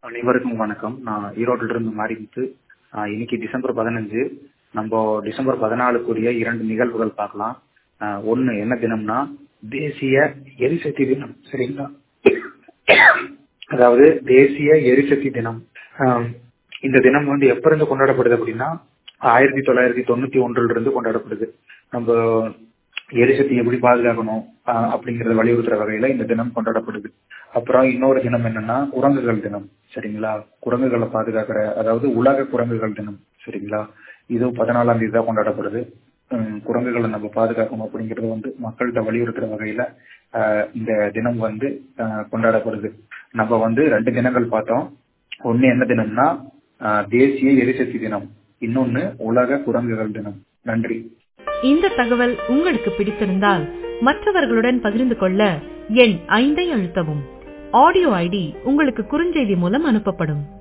அனைவருக்கும் வணக்கம் நான் ஈரோட்டில இருந்து மாரிமுத்து ஆஹ் இன்னைக்கு டிசம்பர் பதினஞ்சு நம்ம டிசம்பர் பதினாலுக்குரிய இரண்டு நிகழ்வுகள் பார்க்கலாம் ஆஹ் ஒண்ணு என்ன தினம்னா தேசிய எரிசக்தி தினம் சரிங்களா அதாவது தேசிய எரிசக்தி தினம் ஆஹ் இந்த தினம் வந்து எப்ப இருந்து கொண்டாடப்படுது அப்படின்னா ஆயிரத்தி தொள்ளாயிரத்தி தொண்ணூத்தி ஒன்றுல இருந்து கொண்டாடப்படுது நம்ம எரிசக்தி எப்படி பாதுகாக்கணும் ஆஹ் அப்படிங்கறத வலியுறுத்துற வகையில இந்த தினம் கொண்டாடப்படுது அப்புறம் இன்னொரு தினம் என்னன்னா குரங்குகள் தினம் சரிங்களா குரங்குகளை பாதுகாக்கிற அதாவது உலக குரங்குகள் தினம் சரிங்களா இது பதினாலாம் தேதி தான் கொண்டாடப்படுது ஹம் குரங்குகளை நம்ம பாதுகாக்கணும் அப்படிங்கறது வந்து மக்கள்கிட்ட வலியுறுத்துற வகையில ஆஹ் இந்த தினம் வந்து ஆஹ் கொண்டாடப்படுது நம்ம வந்து ரெண்டு தினங்கள் பார்த்தோம் ஒண்ணு என்ன தினம்னா ஆஹ் தேசிய எரிசக்தி தினம் இன்னொன்னு உலக குரங்குகள் தினம் நன்றி இந்த தகவல் உங்களுக்கு பிடித்திருந்தால் மற்றவர்களுடன் பகிர்ந்து கொள்ள எண் ஐந்தை அழுத்தவும் ஆடியோ ஐடி உங்களுக்கு குறுஞ்செய்தி மூலம் அனுப்பப்படும்